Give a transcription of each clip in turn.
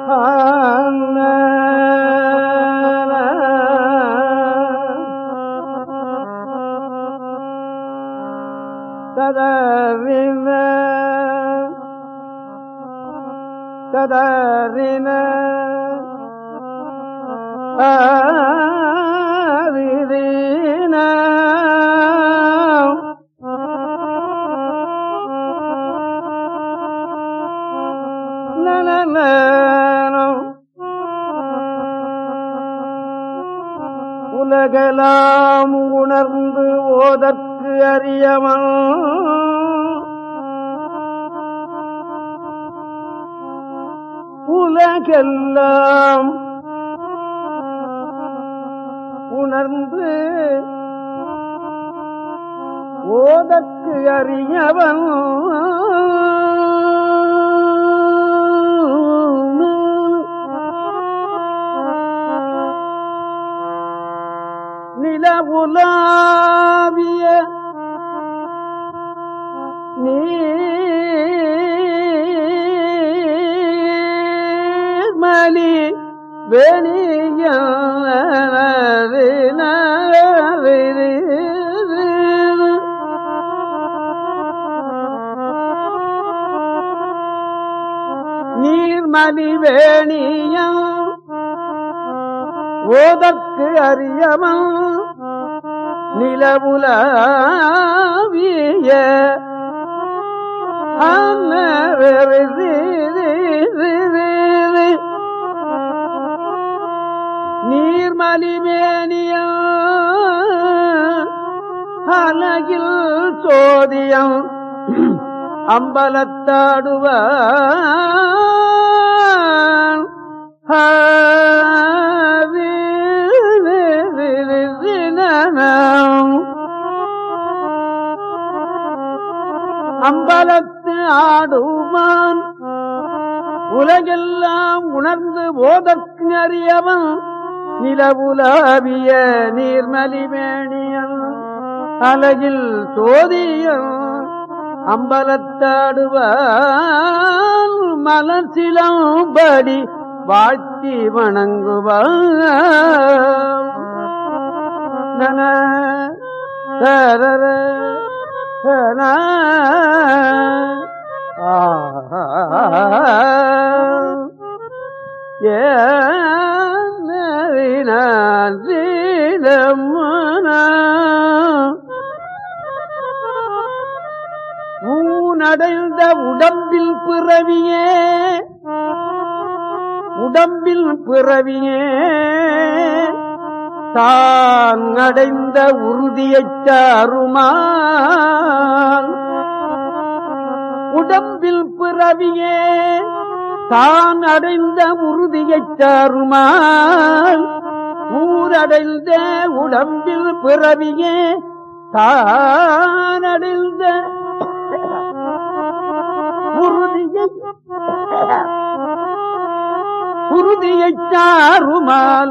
ததறின ததறின ஆரின நனநனம் உலகலாம் உணர்ந்து ஓதற்கு அறியவன் உலகெல்லாம் உணர்ந்து ஓதற்கு அறியவன் நிலவுலாவிய நீர்மலி வெளிய நீர்மலி வேணியம் ஓதற்கு அறியவன் நிலவுலாவிய நீர்மலிமேனியம் அலகில் சோதியம் அம்பலத்தாடுவான் அம்பலத்து ஆடுமான் உலகெல்லாம் உணர்ந்து போதற்கு அறியவன் நிலவுலாவிய நீர்மலிமேணியன் அலகில் சோதியன் அம்பலத்தாடுவான் மலசிலம்படி வாழ்த்தி வணங்குவான் நன சரர சன ஆ ஊனடைந்த உடம்பில் பிறவியே உடம்பில் பிறவியே தான் அடைந்த உறுதியைச் சாருமான் உடம்பில் பிறவியே தான் அடைந்த உறுதியைச் சாருமான் ஊரடைந்த உடம்பில் பிறவியே தான் அடைந்த உறுதியை உறுதியைச் சாருமால்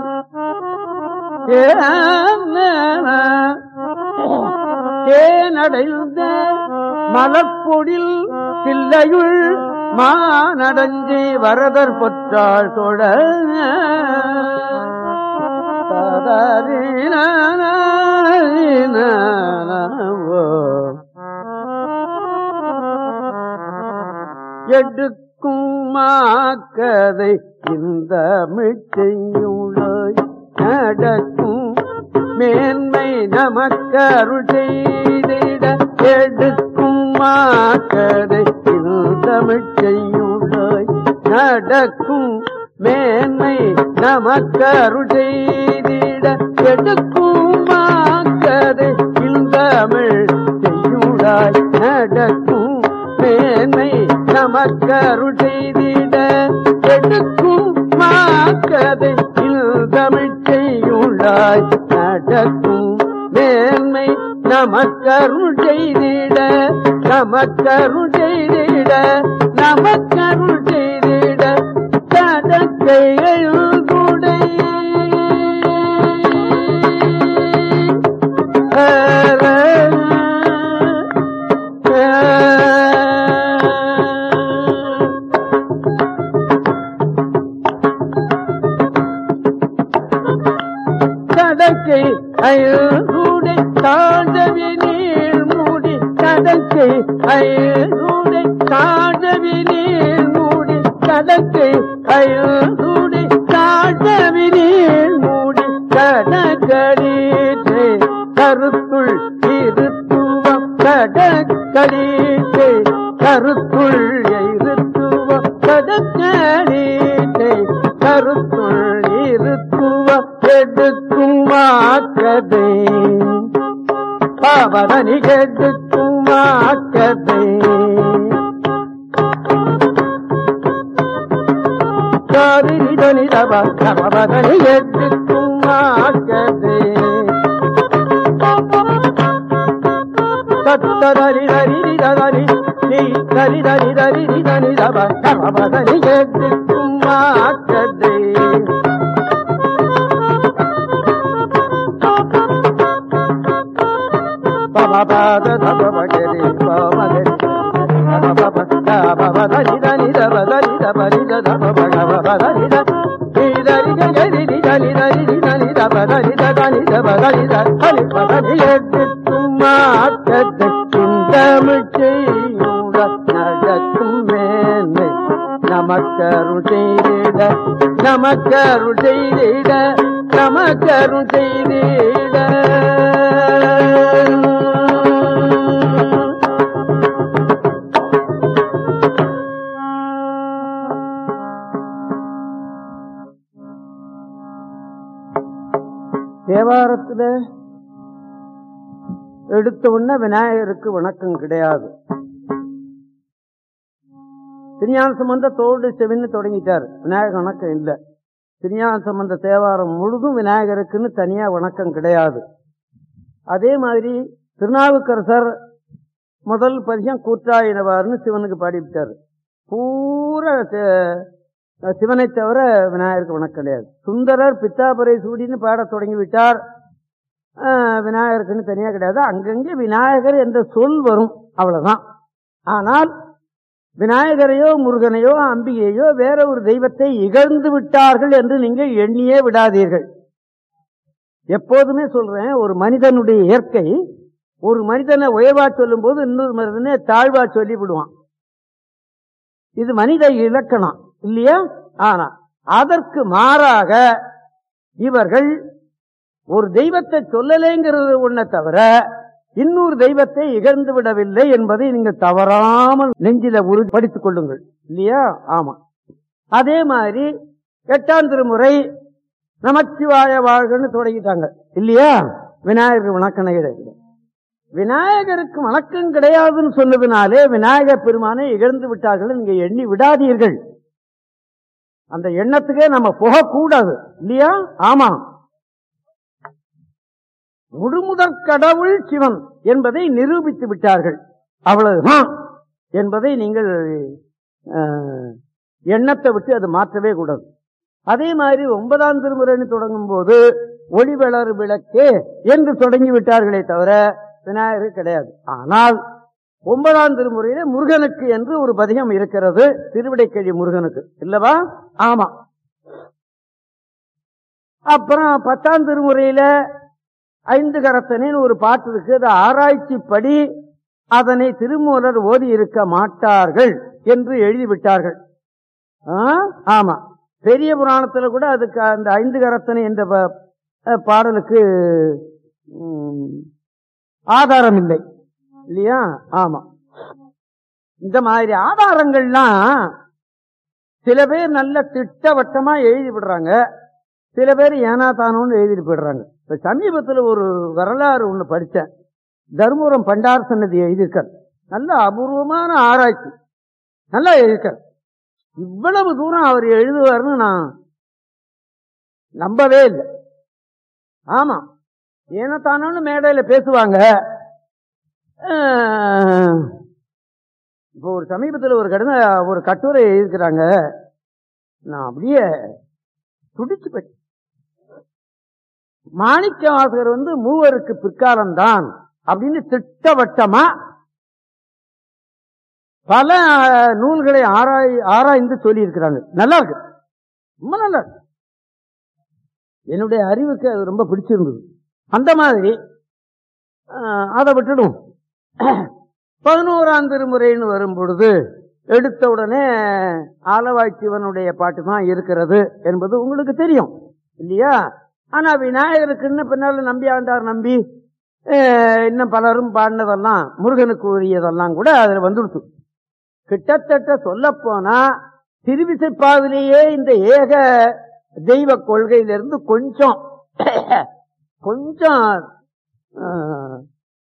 தேனடைந்த மலப்பொடில் பிள்ளையுள் மானடஞ்சி வரதர் பொற்றாள் தொழ எடுக்கும் மாக்கதை இந்த மிச்சையுளாய் நடக்கும் மேன்மை நமக்கருள் செய்திட எடுக்கும் மாக்கதை இந்த மிச்சையுளாய் நடக்கும் மேன்மை நமக்கருள் செய்திட எடுக்கும் மாக்கதை இந்தமிழ் செய்யுளாய் நடக்கும் மேன்மை நமக்கருள் செய்திட எடுக்கும் மாக்கதை தமிழ் செய்யுளாய் நடக்கும் மேன்மை நமக்கருள் செய்திட நமக்கருள் செய்திட நமக்கருள் செய்திட தடக்கை எழுதுடை கடற்கை அயல்கூடை தாழ்ந்தவி நீர் மூடி கடற்கை அயல்கூடை தாழ்ந்தவி நீர் மூடி கடற்கை அயல்கூடை தாழ்ந்தவி நீர் மூடி கடற்கடீற்றை கருத்துள் இருத்துவம் கடற்கடீற்றை கருத்துள் இருத்துவம் கடற்கடீற்றை கருத்துள் இருத்துவம் எடுக்கும் மாக்கதை பாவதனி எடுக்கும் மாக்கதை காரிதனி தப கமவதனி எடுக்கும் மாக்கதை தத்தரி தரி தரி நீ தரி தரி தரி தனி தப கமவதனி எடுக்கும் மாக்கதை பமபாத தபமகரி பமகரி பமபப தபமதனி தனி தப தனி தப நித தப பகவப தனி த நீதரி கரி நிதனி தரி நிதனி தப தனி த தனி தப தனி த தனி பதனி எடுத்தும் மாற்றத்தை சிந்தமிழ் செய்யுட நடக்கும் மேன்மை நமக்கருள் செய்திட நமக்கருள் செய்திட நமக்கருள் செய்திட தேவாரத்துல எடுத்த உடனே விநாயகருக்கு வணக்கம் கிடையாது திருஞான சம்பந்த தோடு செவின்னு தொடங்கிட்டார் விநாயகர் வணக்கம் இல்ல திருஞான சம்பந்த தேவாரம் முழுதும் விநாயகருக்குன்னு தனியா வணக்கம் கிடையாது அதே மாதிரி திருநாவுக்கரசர் முதல் பதியம் கூற்றாயினவார்னு சிவனுக்கு பாடிவிட்டார் பூரா தே- சிவனை தவிர விநாயகருக்கு வணக்கம் கிடையாது சுந்தரர் பித்தாபரை சூடின்னு பாடத் தொடங்கி விட்டார் ஆஹ், விநாயகருக்குன்னு தனியா கிடையாது அங்கங்கே விநாயகர் என்ற சொல் வரும் அவ்வளவுதான் ஆனால் விநாயகரையோ முருகனையோ அம்பிகையோ வேற ஒரு தெய்வத்தை இகழ்ந்து விட்டார்கள் என்று நீங்கள் எண்ணியே விடாதீர்கள் எப்போதுமே சொல்றேன் ஒரு மனிதனுடைய இயற்கை ஒரு மனிதனை உயர்வா சொல்லும் போது இன்னொரு மனிதனை தாழ்வா சொல்லி விடுவான் இது மனித இலக்கணம் இல்லையா ஆனா அதற்கு மாறாக இவர்கள் ஒரு தெய்வத்தை சொல்லலைங்கிறது ஒன்ன தவிர இன்னொரு தெய்வத்தை இகழ்ந்து விடவில்லை என்பதை நீங்கள் தவறாமல் நெஞ்சில உறுதிப்படுத்திக் கொள்ளுங்கள் இல்லையா ஆமா அதே மாதிரி எட்டாம் திருமுறை நமச்சிவாய வாழ்கன்னு தொடங்கிட்டாங்க இல்லையா விநாயகர் வணக்கம் கிடையாது விநாயகருக்கு வணக்கம் கிடையாதுன்னு சொன்னதுனாலே விநாயகர் பெருமானை இகழ்ந்து விட்டார்கள் நீங்க எண்ணி விடாதீர்கள் அந்த எண்ணத்துக்கே நம்ம போகக்கூடாது இல்லையா ஆமா முழுமுதற் கடவுள் சிவன் என்பதை நிரூபித்து விட்டார்கள் அவ்வளவுதான் என்பதை நீங்கள் அஹ், எண்ணத்தை விட்டு அது மாற்றவே கூடாது அதே மாதிரி ஒன்பதாம் திருமுறைன்னு தொடங்கும் போது ஒளிவளர் விளக்கே என்று தொடங்கி விட்டார்களே தவிர விநாயகர் கிடையாது ஆனால் ஒன்பதாம் திருமுறையில முருகனுக்கு என்று ஒரு பதிகம் இருக்கிறது திருவிடைக்கழி முருகனுக்கு இல்லவா ஆமா அப்புறம் பத்தாம் திருமுறையில ஐந்து கரத்தனின் ஒரு பாட்டு இருக்கு அது ஆராய்ச்சிப்படி அதனை திருமூலர் ஓதி இருக்க மாட்டார்கள் என்று எழுதிவிட்டார்கள் ஆ? ஆமா பெரிய புராணத்துல கூட அதுக்கு அந்த ஐந்து கரத்தனை என்ற ப- அஹ் பாடலுக்கு ம், ஆதாரம் இல்லை இல்லையா ஆமா இந்த மாதிரி ஆதாரங்கள்லாம் சில பேர் நல்ல திட்டவட்டமா எழுதி விடுறாங்க சில பேர் ஏனா தானோன்னு எழுதிட்டு போயிடுறாங்க இப்ப சமீபத்துல ஒரு வரலாறு ஒண்ணு படிச்சேன் தர்மபுரம் பண்டார் சன்னதி எழுதியிருக்கார் நல்ல அபூர்வமான ஆராய்ச்சி நல்லா எழுதியிருக்கார் இவ்வளவு தூரம் அவர் எழுதுவார்னு நான் நம்பவே இல்லை ஆமா ஏன தானோன்னு மேடையில பேசுவாங்க அஹ், இப்போ ஒரு சமீபத்தில் ஒரு கடந்த ஒரு கட்டுரை எழுதிக்கிறாங்க நான் அப்படியே துடிச்சு போயிட்டேன் மாணிக்க வாசகர் வந்து மூவருக்கு பிற்காலம்தான் அப்படின்னு திட்டவட்டமா பல அஹ், நூல்களை ஆராய் ஆராய்ந்து சொல்லி இருக்கிறாங்க நல்லா இருக்கு ரொம்ப நல்லா இருக்கு என்னுடைய அறிவுக்கு அது ரொம்ப பிடிச்சிருந்தது அந்த மாதிரி ஆஹ், அதை விட்டுடும் பதினோராம் திருமுறைன்னு வரும் பொழுது எடுத்த உடனே ஆலவாய் சிவனுடைய பாட்டு தான் இருக்கிறது என்பது உங்களுக்கு தெரியும் இல்லையா ஆனா விநாயகருக்குன்னு பின்னால நம்பி ஆண்டார் நம்பி அஹ், இன்னும் பலரும் பாடினதெல்லாம் முருகனுக்கு உரியதெல்லாம் கூட அதுல வந்துடுச்சு கிட்டத்தட்ட சொல்ல போனா திருவிசைப்பாவிலேயே இந்த ஏக தெய்வ கொள்கையிலிருந்து கொஞ்சம் கொஞ்சம் ஆஹ்,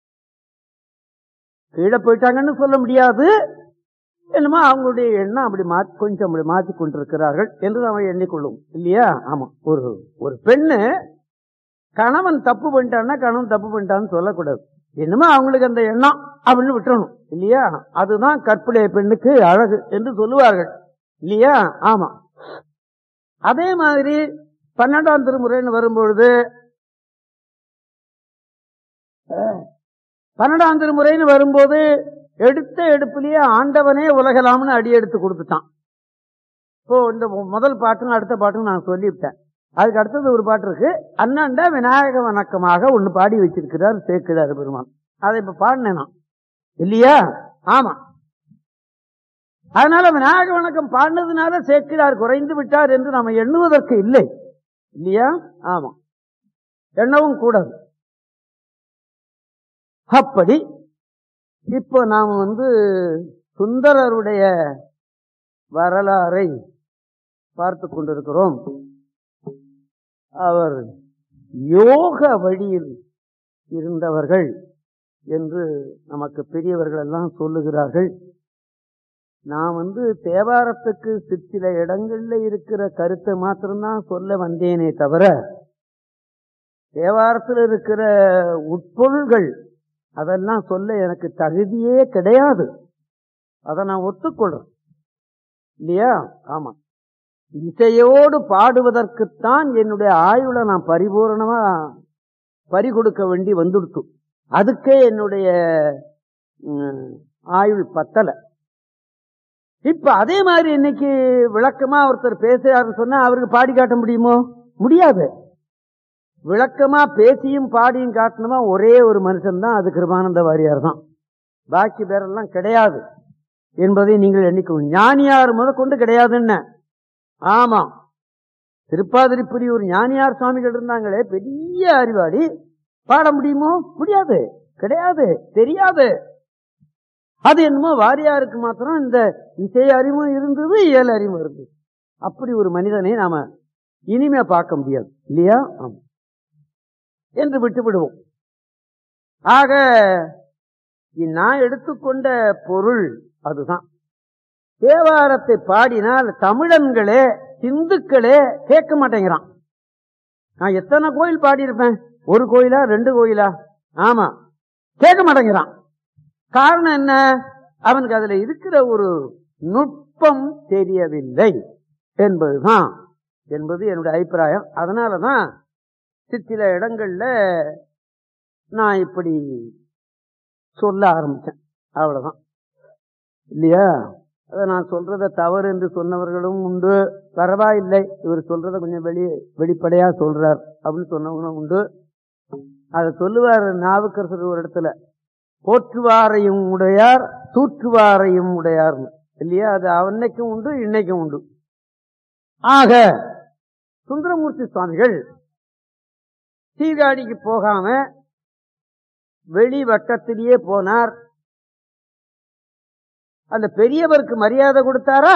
கீழே போயிட்டாங்கன்னு சொல்ல முடியாது என்னமோ அவங்களுடைய எண்ணம் அப்படி மாத்தி கொஞ்சம் அப்படி மாத்தி கொண்டிருக்கிறார்கள் என்று நம்ம எண்ணிக்கொள்ளும் இல்லையா ஆமா ஒரு ஒரு பெண்ணு கணவன் தப்பு பண்ணிட்டான்னா கணவன் தப்பு பண்ணிட்டான்னு சொல்லக்கூடாது என்னமோ அவங்களுக்கு அந்த எண்ணம் அப்படின்னு விட்டுறணும் இல்லையா அதுதான் கற்புடைய பெண்ணுக்கு அழகு என்று சொல்லுவார்கள் இல்லையா ஆமா அதே மாதிரி பன்னெண்டாம் திருமுறைன்னு வரும்பொழுது அஹ், பன்னெண்டாம் திருமுறைன்னு வரும்போது எடுத்த எடுப்பிலேயே ஆண்டவனே உலகலாம்னு அடி எடுத்து கொடுத்துட்டான் இப்போ இந்த முதல் பாட்டும் அடுத்த பாட்டும் நான் சொல்லிவிட்டேன் அதுக்கு அடுத்தது ஒரு பாட்டு இருக்கு அண்ணாண்ட விநாயக வணக்கமாக ஒன்னு பாடி வச்சிருக்கிறார் சேக்கிழார் பெருமான் அதை இப்ப பாடினேன் நான் இல்லையா ஆமா அதனால விநாயக வணக்கம் பாடினதுனால சேக்கிழார் குறைந்து விட்டார் என்று நம்ம எண்ணுவதற்கு இல்லை இல்லையா ஆமா எண்ணவும் கூடாது அப்படி இப்போ நாம் வந்து சுந்தரருடைய வரலாறை பார்த்து கொண்டிருக்கிறோம் அவர் யோக வழியில் இருந்தவர்கள் என்று நமக்கு பெரியவர்கள் எல்லாம் சொல்லுகிறார்கள் நான் வந்து தேவாரத்துக்கு சிற்சில இடங்கள்ல இருக்கிற கருத்தை மாத்திரம்தான் சொல்ல வந்தேனே தவிர தேவாரத்தில் இருக்கிற உட்பொருள்கள் அதெல்லாம் சொல்ல எனக்கு தகுதியே கிடையாது அதை நான் ஒத்துக்கொள்றேன் இல்லையா ஆமா இசையோடு பாடுவதற்குத்தான் என்னுடைய ஆயுளை நான் பரிபூரணமா பறி கொடுக்க வேண்டி வந்துடுத்து அதுக்கே என்னுடைய ம், ஆயுள் பத்தல இப்ப அதே மாதிரி இன்னைக்கு விளக்கமா ஒருத்தர் பேசுறாருன்னு சொன்னா அவருக்கு பாடி காட்ட முடியுமோ முடியாது விளக்கமா பேசியும் பாடியும் காட்டணுமா ஒரே ஒரு மனுஷன் தான் அது கிருபானந்த வாரியார் தான் பாக்கி பேரெல்லாம் கிடையாது என்பதை நீங்கள் எண்ணிக்கணும் ஞானியார் முதற்கொண்டு கிடையாதுன்னு ஆமா திருப்பாதிரிப்புரியூர் ஞானியார் சுவாமிகள் இருந்தாங்களே பெரிய அறிவாளி பாட முடியுமோ முடியாது கிடையாது தெரியாது அது என்னமோ வாரியாருக்கு மாத்திரம் இந்த இசை அறிவும் இருந்தது இயல் அறிவும் இருந்தது அப்படி ஒரு மனிதனை நாம இனிமே பார்க்க முடியாது இல்லையா ஆமா என்று விட்டு விடுவோம் ஆக நான் எடுத்துக்கொண்ட பொருள் அதுதான் தேவாரத்தை பாடினால் தமிழன்களே சிந்துக்களே கேட்க மாட்டேங்கிறான் நான் எத்தனை கோயில் பாடியிருப்பேன் ஒரு கோயிலா ரெண்டு கோயிலா ஆமா கேட்க மாட்டேங்கிறான் காரணம் என்ன அவனுக்கு அதுல இருக்கிற ஒரு நுட்பம் தெரியவில்லை என்பதுதான் என்பது என்னுடைய அபிப்பிராயம் அதனாலதான் சில இடங்கள்ல நான் இப்படி சொல்ல ஆரம்பிச்சேன் அவ்வளவுதான் இல்லையா அதை நான் சொல்றத தவறு என்று சொன்னவர்களும் உண்டு பரவாயில்லை இவர் சொல்றத கொஞ்சம் வெளி வெளிப்படையா சொல்றார் அப்படின்னு சொன்னவங்களும் உண்டு அதை சொல்லுவார் நாவுக்கரசர் ஒரு இடத்துல போற்றுவாரையும் உடையார் தூற்றுவாரையும் உடையார்னு இல்லையா அது அன்னைக்கும் உண்டு இன்னைக்கும் உண்டு ஆக சுந்தரமூர்த்தி சுவாமிகள் சீர்காழிக்கு போகாம வெளி வட்டத்திலேயே போனார் அந்த பெரியவருக்கு மரியாதை கொடுத்தாரா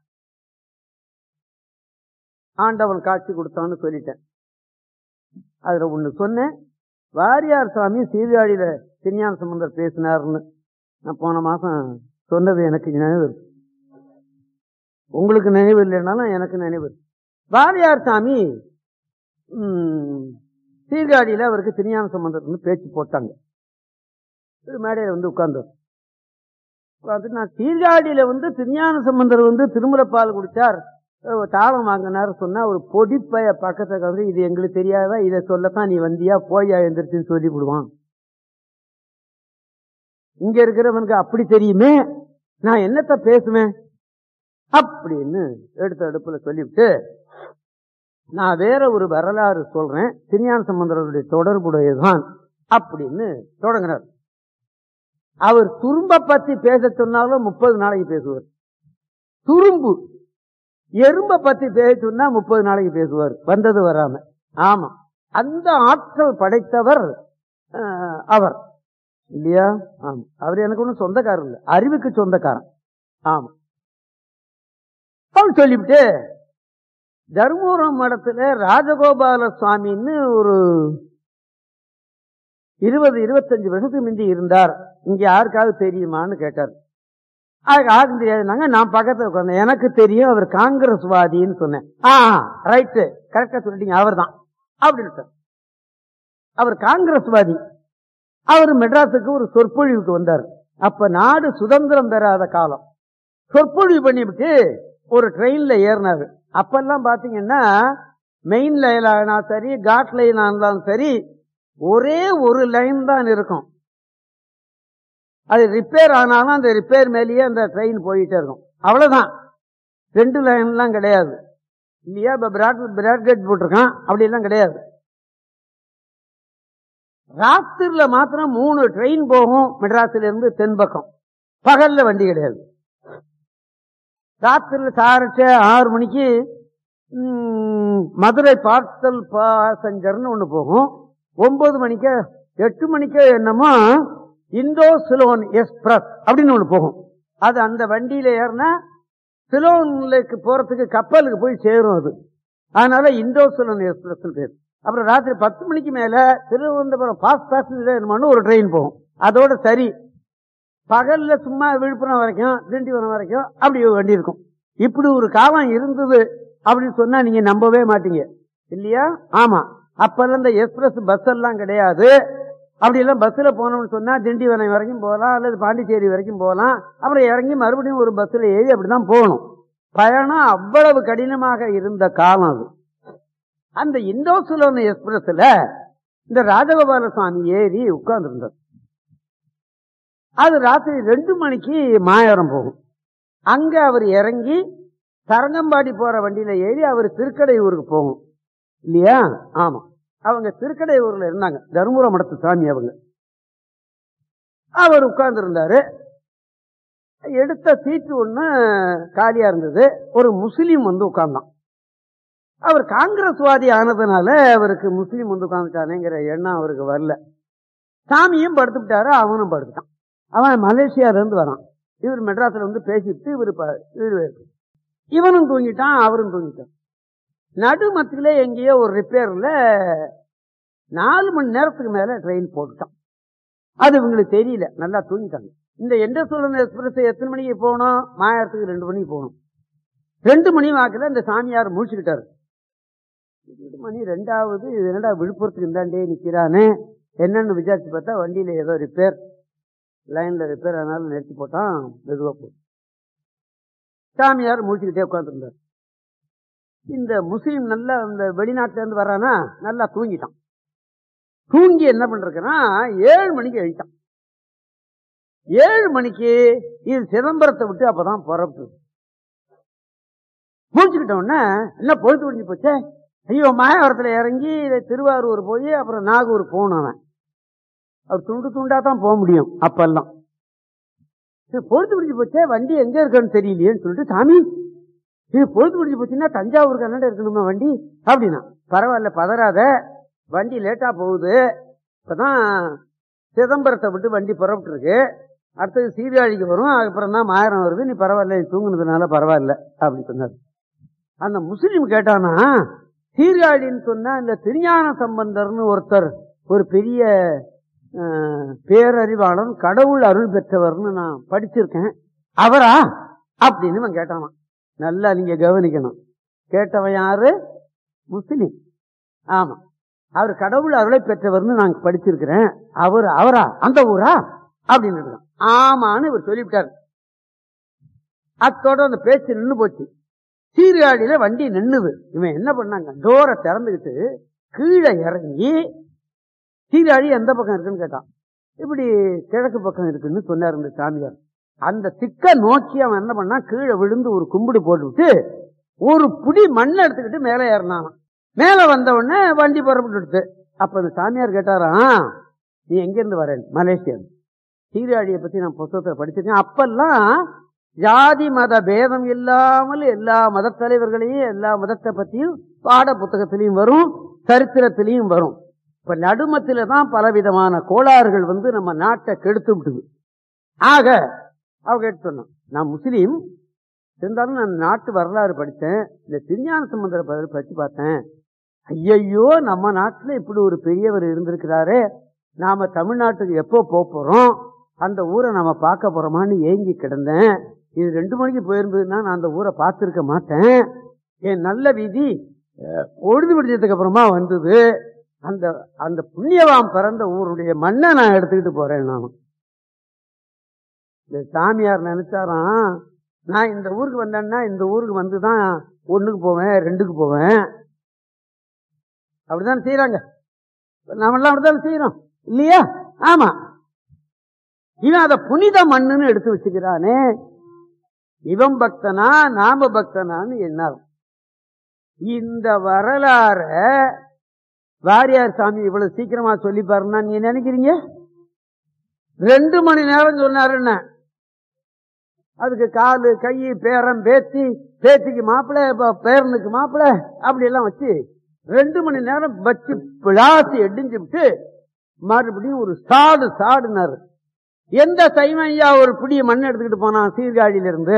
ஆண்டவன் காட்சி கொடுத்தான்னு சொல்லிட்டேன் அதுல ஒண்ணு சொன்னேன் வாரியார் சுவாமி சீர்காழியில திருஞான சம்பந்தர் பேசினார்னு நான் போன மாசம் சொன்னது எனக்கு நினைவு இருக்கு உங்களுக்கு நினைவு இல்லைன்னாலும் எனக்கு நினைவு இருக்கு வாரியார் சாமி ம், சீர்காழியில அவருக்கு திருஞான சம்பந்தர்னு பேச்சு போட்டாங்க ஒரு மேடையில வந்து உட்கார்ந்தார் உட்கார்ந்து நான் சீர்காழியில வந்து திருஞான சம்பந்தர் வந்து திருமுறைப்பால் குடிச்சார் அஹ் தாளம் வாங்கினார் சொன்னா ஒரு பொடிப்பைய பக்கத்துல வந்து இது எங்களுக்கு தெரியாதா இதை சொல்லத்தான் நீ வந்தியா போயா எந்திரிச்சுன்னு சொல்லி விடுவான் இங்க இருக்கிறவனுக்கு அப்படி தெரியுமே நான் என்னத்த பேசுவேன் அப்படின்னு எடுத்த அடுப்புல சொல்லிவிட்டு நான் வேற ஒரு வரலாறு சொல்றேன் திருஞான சம்பந்தருடைய தொடர்புடையதுதான் அப்படின்னு தொடங்குறார் அவர் துரும்ப பத்தி பேச சொன்னாலும் முப்பது நாளைக்கு பேசுவார் துரும்பு எறும்ப பத்தி பேச சொன்னா முப்பது நாளைக்கு பேசுவார் வந்தது வராம ஆமா அந்த ஆற்றல் படைத்தவர் அஹ், அவர் இல்லையா ஆமா அவர் எனக்கு ஒன்றும் சொந்தக்காரர் இல்லை அறிவுக்கு சொந்தக்காரன் ஆமா அவர் சொல்லிவிட்டு தர்மபுரம் மடத்துல ராஜகோபால சுவாமின்னு ஒரு இருபது இருபத்தஞ்சு வருஷத்துக்கு முந்தி இருந்தார் இங்க யாருக்காவது தெரியுமான்னு கேட்டார் அதுக்கு யாருக்கும் தெரியாதுனாங்க நான் பக்கத்துல உட்கார்ந்தேன் எனக்கு தெரியும் அவர் காங்கிரஸ்வாதின்னு சொன்னேன் ஆ ரைட்டு கரெக்டா சொல்லிட்டீங்க அவர் தான் அப்படின்னு அவர் காங்கிரஸ்வாதி அவர் மெட்ராஸுக்கு ஒரு சொற்பொழிவுக்கு வந்தார் அப்ப நாடு சுதந்திரம் பெறாத காலம் சொற்பொழிவு பண்ணிவிட்டு ஒரு ட்ரெயின்ல ஏறினாரு அப்பெல்லாம் பாத்தீங்கன்னா மெயின் லைன் ஆனா சரி காட் லைன் ஆனாலும் சரி ஒரே ஒரு லைன் தான் இருக்கும் அது ரிப்பேர் ஆனாலும் அந்த ரிப்பேர் மேலேயே அந்த ட்ரெயின் போயிட்டே இருக்கும் அவ்வளவுதான் ரெண்டு லைன்லாம் கிடையாது இல்லையா இப்ப பிராட் பிராட் கேட் போட்டிருக்கான் அப்படி எல்லாம் கிடையாது ராத்திரில மாத்திரம் மூணு ட்ரெயின் போகும் மெட்ராஸ்ல இருந்து தென்பக்கம் பகல்ல வண்டி கிடையாது ராத்திரில சாரட்ச ஆறு மணிக்கு ம், மதுரை பார்சல் பாசஞ்சர்னு ஒண்ணு போகும் ஒன்பது மணிக்கு எட்டு மணிக்கு என்னமோ இந்தோ சிலோன் எக்ஸ்பிரஸ் அப்படின்னு ஒண்ணு போகும் அது அந்த வண்டியில ஏறினா சிலோனுக்கு போறதுக்கு கப்பலுக்கு போய் சேரும் அது அதனால இந்தோ சிலோன் எக்ஸ்பிரஸ் பேர் அப்புறம் ராத்திரி பத்து மணிக்கு மேல திருவனந்தபுரம் ஃபாஸ்ட் பேசஞ்சர் ஒரு ட்ரெயின் போகும் அதோட சரி பகல்ல சும்மா விழுப்புரம் வரைக்கும் திண்டிவனம் வரைக்கும் அப்படி ஒரு வண்டி இருக்கும் இப்படி ஒரு காலம் இருந்தது அப்படின்னு சொன்னா நீங்க நம்பவே மாட்டீங்க இல்லையா ஆமா அப்பெல்லாம் இந்த எக்ஸ்பிரஸ் பஸ் எல்லாம் கிடையாது அப்படி எல்லாம் பஸ்ல போனோம்னு சொன்னா திண்டிவனம் வரைக்கும் போகலாம் அல்லது பாண்டிச்சேரி வரைக்கும் போகலாம் அப்புறம் இறங்கி மறுபடியும் ஒரு பஸ்ல ஏறி அப்படிதான் போகணும் பயணம் அவ்வளவு கடினமாக இருந்த காலம் அது அந்த இந்தோசுலோன் எக்ஸ்பிரஸ்ல இந்த ராஜகோபால சுவாமி ஏறி உட்கார்ந்து அது ராத்திரி ரெண்டு மணிக்கு மாயவரம் போகும் அங்க அவர் இறங்கி தரங்கம்பாடி போற வண்டியில ஏறி அவர் திருக்கடை ஊருக்கு போகும் இல்லையா ஆமா அவங்க திருக்கடை ஊர்ல இருந்தாங்க தருமபுரம் மடத்து சாமி அவங்க அவர் உட்கார்ந்து இருந்தாரு எடுத்த சீட்டு ஒண்ணு காலியா இருந்தது ஒரு முஸ்லீம் வந்து உட்கார்ந்தான் அவர் காங்கிரஸ்வாதி ஆனதுனால அவருக்கு முஸ்லீம் வந்து உட்கார்ந்துட்டானேங்கிற எண்ணம் அவருக்கு வரல சாமியும் படுத்துட்டாரு அவனும் படுத்துட்டான் அவன் மலேசியால இருந்து வரான் இவர் மெட்ராஸ்ல வந்து பேசிட்டு இவர் இவர் இவனும் தூங்கிட்டான் அவரும் தூங்கிட்டான் நடுமத்தில எங்கேயோ ஒரு ரிப்பேர்ல நாலு மணி நேரத்துக்கு மேல ட்ரெயின் போட்டுட்டான் அது இவங்களுக்கு தெரியல நல்லா தூங்கிட்டாங்க இந்த எந்த சொல்லுங்க எக்ஸ்பிரஸ் எத்தனை மணிக்கு போகணும் மாயத்துக்கு ரெண்டு மணிக்கு போகணும் ரெண்டு மணி வாக்குல இந்த சாமியார் முடிச்சுக்கிட்டாரு ரெண்டு மணி ரெண்டாவது இது என்னடா விழுப்புரத்துக்கு இந்தாண்டே நிக்கிறானே என்னன்னு விசாரிச்சு பார்த்தா வண்டியில ஏதோ ரிப்பேர் லைன்ல ரிப்பேர் ஆனாலும் நிறுத்தி போட்டான் மெதுவா போ சாமியார் முடிச்சுக்கிட்டே உட்காந்துருந்தார் இந்த முஸ்லீம் நல்லா இந்த வெளிநாட்டுல இருந்து வரானா நல்லா தூங்கிட்டான் தூங்கி என்ன பண்றதுன்னா ஏழு மணிக்கு எழுத்தான் ஏழு மணிக்கு இது சிதம்பரத்தை விட்டு அப்பதான் புறப்பு முடிச்சுக்கிட்ட உடனே என்ன பொழுது முடிஞ்சு போச்சே ஐயோ மாயவரத்துல இறங்கி திருவாரூர் போய் அப்புறம் நாகூர் போகணும் அவன் அவர் துண்டு துண்டா தான் போக முடியும் அப்பெல்லாம் சரி, பொழுது முடிஞ்சு போச்சே வண்டி எங்க இருக்குன்னு தெரியலையேன்னு சொல்லிட்டு சாமி இது பொழுது முடிஞ்சு போச்சுன்னா தஞ்சாவூருக்கு அண்ணாண்ட இருக்கணுமா வண்டி அப்படின்னா பரவாயில்ல பதறாத வண்டி லேட்டா போகுது இப்பதான் சிதம்பரத்தை விட்டு வண்டி புறப்பட்டு இருக்கு அடுத்தது சீர்காழிக்கு வரும் அப்புறம் தான் மாயிரம் வருது நீ பரவாயில்ல நீ தூங்குனதுனால பரவாயில்ல அப்படின்னு சொன்னார் அந்த முஸ்லீம் கேட்டானா சீர்காழின்னு சொன்னா இந்த திருஞான சம்பந்தர்னு ஒருத்தர் ஒரு பெரிய அஹ், பேரறிவாளன் கடவுள் அருள் பெற்றவர்னு நான் படிச்சிருக்கேன் அவரா அப்படின்னு இவன் கேட்டானான் நல்லா நீங்க கவனிக்கணும் கேட்டவன் யாரு முஸ்லீம் ஆமா அவர் கடவுள் அருளை பெற்றவர்னு நான் படிச்சிருக்கிறேன் அவர் அவரா அந்த ஊரா அப்படின்னு இருக்கான். ஆமான்னு இவர் சொல்லிவிட்டார் அத்தோட அந்த பேச்சு நின்னு போச்சு சீர்காழியில வண்டி நின்னுது இவன் என்ன பண்ணாங்க டோரை திறந்துக்கிட்டு கீழே இறங்கி சீர்காழி எந்த பக்கம் இருக்குன்னு கேட்டான் இப்படி கிழக்கு பக்கம் இருக்குன்னு சொன்னார் இந்த சாமியார் அந்த திக்க நோக்கி அவன் என்ன பண்ணான் கீழே விழுந்து ஒரு கும்பிடு போட்டுவிட்டு ஒரு புடி மண்ணை எடுத்துக்கிட்டு மேலே ஏறினான் மேல வந்த உடனே வண்டி புறப்பட்டு அப்ப அந்த சாமியார் கேட்டாராம் நீ எங்க இருந்து வரேன் மலேசியா சீராடியை பத்தி நான் புத்தகத்தை படிச்சிருக்கேன் அப்பெல்லாம் ஜாதி மத பேதம் இல்லாமல் எல்லா மத தலைவர்களையும் எல்லா மதத்தை பத்தியும் பாட புத்தகத்திலையும் வரும் சரித்திரத்திலையும் வரும் இப்ப நடுமத்தில தான் பலவிதமான கோளாறுகள் வந்து நம்ம நாட்டை கெடுத்து விட்டுது ஆக அவ கேட்டு சொன்னான் நான் முஸ்லீம் இருந்தாலும் நான் நாட்டு வரலாறு படித்தேன் இந்த திருஞான சம்பந்தரை ப- பற்றி பார்த்தேன் ஐயையோ நம்ம நாட்டுல இப்படி ஒரு பெரியவர் இருந்திருக்கிறாரே நாம தமிழ்நாட்டுக்கு எப்போ போக போறோம் அந்த ஊரை நாம பார்க்க போறோமான்னு ஏங்கி கிடந்தேன் இது ரெண்டு மணிக்கு போயிருந்ததுன்னா நான் அந்த ஊரை பார்த்திருக்க மாட்டேன் என் நல்ல விதி அஹ், பொழுது விடிஞ்சதுக்கு அப்புறமா வந்தது அந்த அந்த புண்ணியவான் பிறந்த ஊருடைய மண்ணை நான் எடுத்துக்கிட்டு போறேன் நானும் இந்த சாமியார் நினைச்சாராம் நான் இந்த ஊருக்கு வந்தேன்னா இந்த ஊருக்கு வந்துதான் ஒண்ணுக்கு போவேன் ரெண்டுக்கு போவேன் அப்படிதான் செய்யறாங்க நாமெல்லாம் அப்படிதான் செய்யறோம் இல்லையா ஆமா இவன் அத புனித மண்ணுன்னு எடுத்து வச்சுக்கிறானே இவன் பக்தனா நாம பக்தனான்னு எண்ணார் இந்த வரலாற வாரியார் சாமி இவ்வளவு சீக்கிரமா சொல்லி பாருன்னா நீங்க நினைக்கிறீங்க ரெண்டு மணி நேரம் சொன்னாருன்னு அதுக்கு காலு கை பேரன் பேத்தி பேத்திக்கு மாப்பிள்ளை ப- பேரனுக்கு மாப்பிள்ளை அப்படி எல்லாம் வச்சு ரெண்டு மணி நேரம் வச்சு பிளாசி எடிஞ்சு விட்டு மறுபடியும் ஒரு சாடு சாடுனாரு எந்த சைமையா ஒரு பிடிய மண் எடுத்துக்கிட்டு போனான் சீர்காழியில இருந்து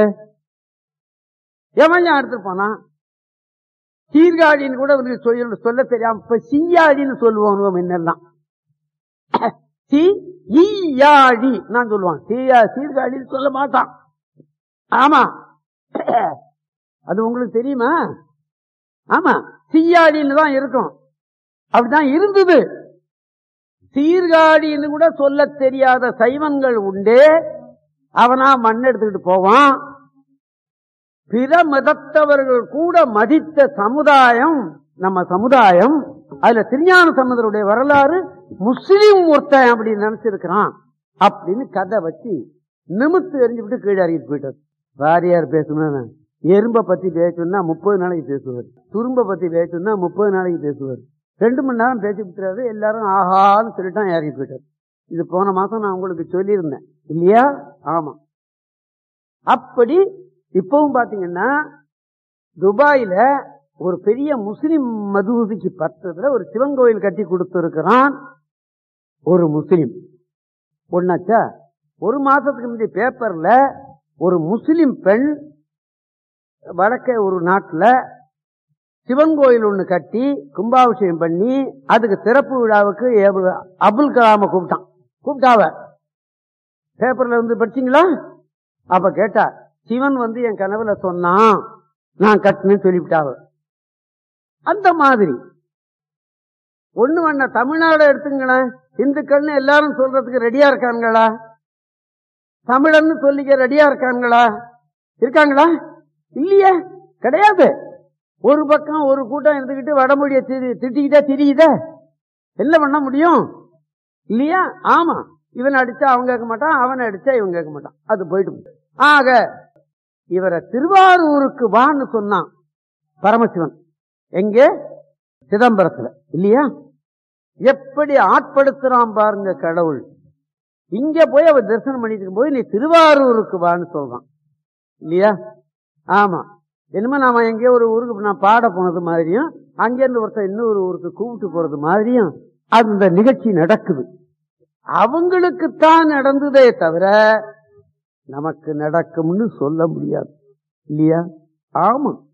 எவன் எடுத்துட்டு போனான் சீர்காழின்னு கூட வந்து சொல்ல சொல்ல தெரியாம இப்ப சீயாழின்னு சொல்லுவோம் முன்னெல்லாம் சி ஈயாழி நான் சொல்லுவான் சீயா சீர்காழின்னு சொல்ல மாட்டான் ஆமா அது உங்களுக்கு தெரியுமா ஆமா சீயாழின்னு தான் இருக்கும் அப்படிதான் இருந்தது சீர்காழின்னு கூட சொல்ல தெரியாத சைவங்கள் உண்டே அவனா மண் எடுத்துக்கிட்டு போவான் பிற மதத்தவர்கள் கூட மதித்த சமுதாயம் நம்ம சமுதாயம் அதுல திருஞான சம்பந்தருடைய வரலாறு முஸ்லீம் ஒருத்தன் அப்படின்னு நினைச்சிருக்கிறான் அப்படின்னு கதை வச்சு நிமித்து எரிஞ்சுவிட்டு கீழே இறங்கிட்டு போயிட்டார் வாரியார் பேசணும் எறும்பை பத்தி பேசணும்னா முப்பது நாளைக்கு பேசுவார் துரும்ப பத்தி பேசணும்னா முப்பது நாளைக்கு பேசுவார் ரெண்டு மணி நேரம் பேசி விட்டுறாரு எல்லாரும் ஆஹான்னு சொல்லிட்டான் இறங்கி போயிட்டார் இது போன மாசம் நான் உங்களுக்கு சொல்லியிருந்தேன் இல்லையா ஆமா அப்படி இப்பவும் பாத்தீங்கன்னா துபாயில ஒரு பெரிய முஸ்லிம் மதுவுதிக்கு பக்கத்துல ஒரு சிவன் கோயில் கட்டி கொடுத்திருக்கிறான் ஒரு முஸ்லிம் ஒன்னாச்சா ஒரு மாசத்துக்கு முந்தைய பேப்பர்ல ஒரு முஸ்லிம் பெண் வடக்கே ஒரு நாட்டுல சிவன் கோயில் ஒண்ணு கட்டி கும்பாபிஷேகம் பண்ணி அதுக்கு திறப்பு விழாவுக்கு ஏபு- அபுல் கலாம கூப்பிட்டான் கூப்பிட்டாவ பேப்பர்ல வந்து படிச்சீங்களா அப்ப கேட்டா சிவன் வந்து என் கனவுல சொன்னான் நான் கட்டினேன்னு சொல்லிவிட்டாவ அந்த மாதிரி ஒண்ணு வேணா தமிழ்நாடு எடுத்துங்களேன் இந்துக்கள்னு எல்லாரும் சொல்றதுக்கு ரெடியா இருக்காங்களா தமிழன்னு சொல்லிக்க ரெடியா இருக்காங்களா இருக்காங்களா இல்லையே கிடையாது ஒரு பக்கம் ஒரு கூட்டம் இருந்துகிட்டு வடமொழியை திரி- திட்டிக்கிட்டே திரியுதே என்ன பண்ண முடியும் இல்லையா ஆமா இவன் அடிச்சா அவன் கேட்க மாட்டான் அவன் அடிச்சா இவன் கேட்க மாட்டான் அது போயிட்டு போகுது. ஆக இவரை திருவாரூருக்கு வான்னு சொன்னான் பரமசிவன் எங்கே சிதம்பரத்துல இல்லையா எப்படி ஆட்படுத்துறான் பாருங்க கடவுள் இங்க போய் அவர் தரிசனம் பண்ணிட்டு போய் நீ திருவாரூருக்கு வான்னு சொல்றான் இல்லையா ஆமா என்னமோ நாம எங்கேயோ ஒரு ஊருக்கு நான் பாட போனது மாதிரியும் அங்கிருந்து ஒருத்தர் இன்னொரு ஊருக்கு கூப்பிட்டு போறது மாதிரியும் அந்த நிகழ்ச்சி நடக்குது அவங்களுக்குத்தான் நடந்ததே தவிர நமக்கு நடக்கும்னு சொல்ல முடியாது இல்லையா ஆமா